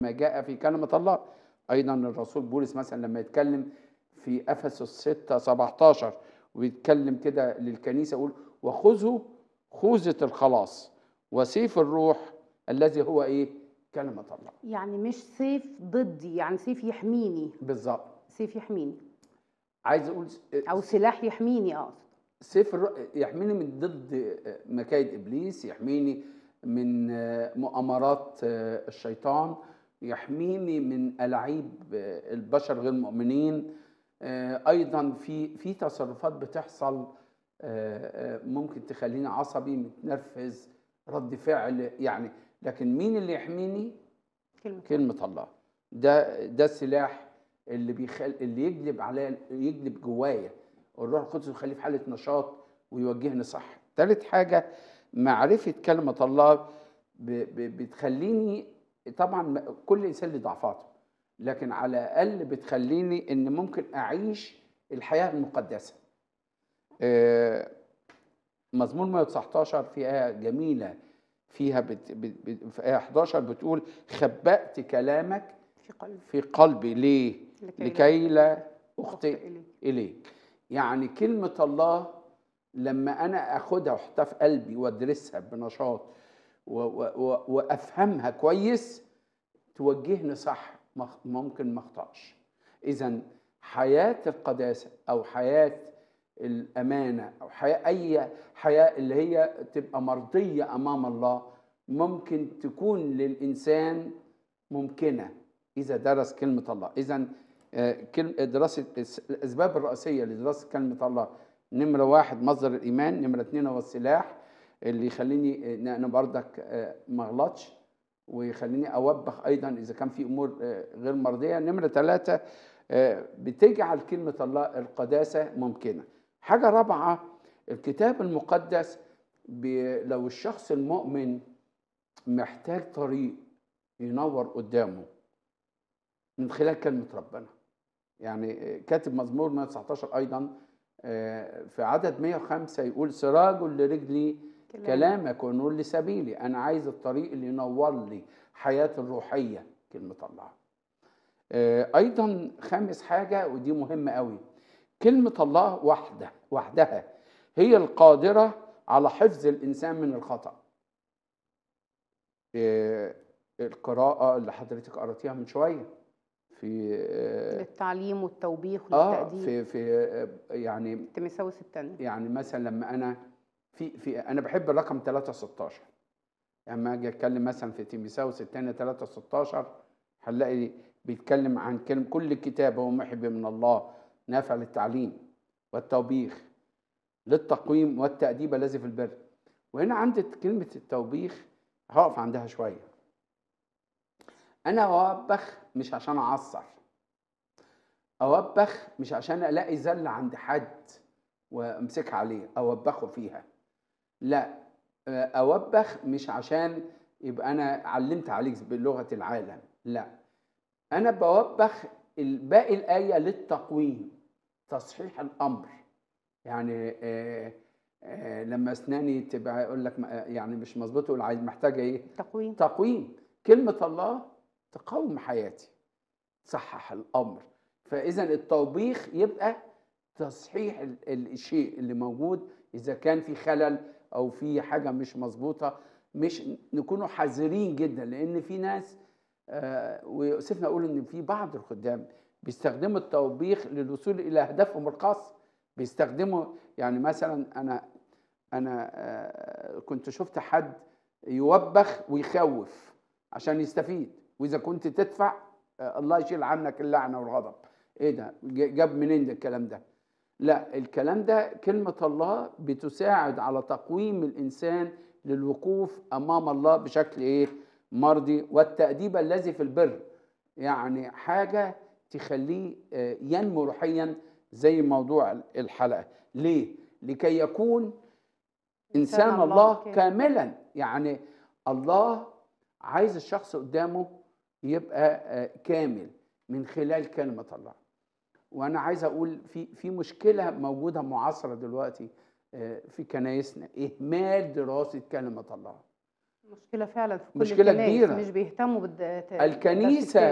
ما جاء في كلمة الله أيضا الرسول بولس مثلا لما يتكلم في أفسس 6 17 ويتكلم كده للكنيسة يقول وخذوا خوذة الخلاص وسيف الروح الذي هو إيه كلمة الله يعني مش سيف ضدي يعني سيف يحميني بالظبط سيف يحميني عايز أقول او سلاح يحميني اقصد سيف الر... يحميني من ضد مكايد ابليس يحميني من مؤامرات الشيطان يحميني من الاعيب البشر غير المؤمنين ايضا في في تصرفات بتحصل ممكن تخليني عصبي متنرفز رد فعل يعني لكن مين اللي يحميني كلمة كلمه الله ده ده السلاح اللي بيخل اللي يجلب عليا يجلب جوايا الروح القدس يخليه في حاله نشاط ويوجهني صح ثالث حاجه معرفه كلمه الله ب... ب... بتخليني طبعا كل انسان له ضعفاته لكن على الاقل بتخليني ان ممكن اعيش الحياه المقدسه آه، مزمور 119 في ايه جميله فيها بت... بت... بت... في ايه 11 بتقول خبأت كلامك في قلبي في قلبي ليه لكي, لكي لا أخطئ اخطئ إليك اليك يعني كلمه الله لما انا اخدها واحطها في قلبي وادرسها بنشاط و- و- و- وافهمها كويس توجهني صح مخ- ممكن ما اخطاش اذا حياه القداسه او حياه الامانه او حياه اي حياه اللي هي تبقى مرضيه امام الله ممكن تكون للانسان ممكنه اذا درس كلمه الله اذا آه، كلمة دراسة الس- الأسباب الرئيسية لدراسة كلمة الله نمرة واحد مصدر الإيمان نمرة اتنين هو السلاح اللي يخليني آه، إن أنا بردك آه، ما أغلطش ويخليني أوبخ أيضا إذا كان في أمور آه، غير مرضية نمرة ثلاثة آه، بتجعل كلمة الله القداسة ممكنة حاجة رابعة الكتاب المقدس بي- لو الشخص المؤمن محتاج طريق ينور قدامه من خلال كلمة ربنا يعني كاتب مزمور 119 أيضا آه، في عدد 105 يقول سراج لرجلي كلام. كلامك ونور لسبيلي أنا عايز الطريق اللي ينور لي حياتي الروحية كلمة الله آه، أيضا خامس حاجة ودي مهمة قوي كلمة الله وحده وحدها هي القادرة على حفظ الإنسان من الخطأ آه، القراءة اللي حضرتك قرأتيها من شوية في آه، للتعليم والتوبيخ اه والتأديب في في آه، يعني تيموثاوس الثانية يعني مثلا لما انا في في انا بحب الرقم 3 16 لما اجي اتكلم مثلا في تيموثاوس الثانيه 3 16 هنلاقي بيتكلم عن كلمه كل كتاب هو محب من الله نافع للتعليم والتوبيخ للتقويم والتأديب الذي في البر وهنا عندي كلمه التوبيخ هقف عندها شويه انا اوبخ مش عشان اعصر اوبخ مش عشان الاقي زله عند حد وامسكها عليه اوبخه فيها لا آه، اوبخ مش عشان يبقى انا علمت عليك بلغه العالم لا انا بوبخ باقي الايه للتقويم تصحيح الامر يعني آه، آه، لما اسناني تبقى يقول لك ما- يعني مش مظبوط يقول عايز محتاجه ايه تقويم تقويم كلمة الله تقوم حياتي تصحح الأمر فإذا التوبيخ يبقى تصحيح ال- ال- الشيء اللي موجود إذا كان في خلل أو في حاجة مش مظبوطة مش نكونوا حذرين جدا لأن في ناس آه، ويؤسفنا أقول إن في بعض الخدام بيستخدموا التوبيخ للوصول إلى أهدافهم الخاصة بيستخدموا يعني مثلا أنا أنا آه، كنت شفت حد يوبخ ويخوف عشان يستفيد واذا كنت تدفع آه، الله يشيل عنك اللعنه والغضب ايه ده ج- جاب منين ده الكلام ده لا الكلام ده كلمه الله بتساعد على تقويم الانسان للوقوف امام الله بشكل ايه مرضي والتاديب الذي في البر يعني حاجه تخليه آه، ينمو روحيا زي موضوع الحلقه ليه لكي يكون انسان إنسان الله الله كامل. كاملا يعني الله عايز الشخص قدامه يبقى آه، كامل من خلال كلمه الله وانا عايز اقول في في مشكله موجوده معاصره دلوقتي آه، في كنايسنا اهمال دراسه كلمه الله مشكلة فعلا في كل مشكلة الكنائس كبيرة. مش بيهتموا بالد... الكنيسة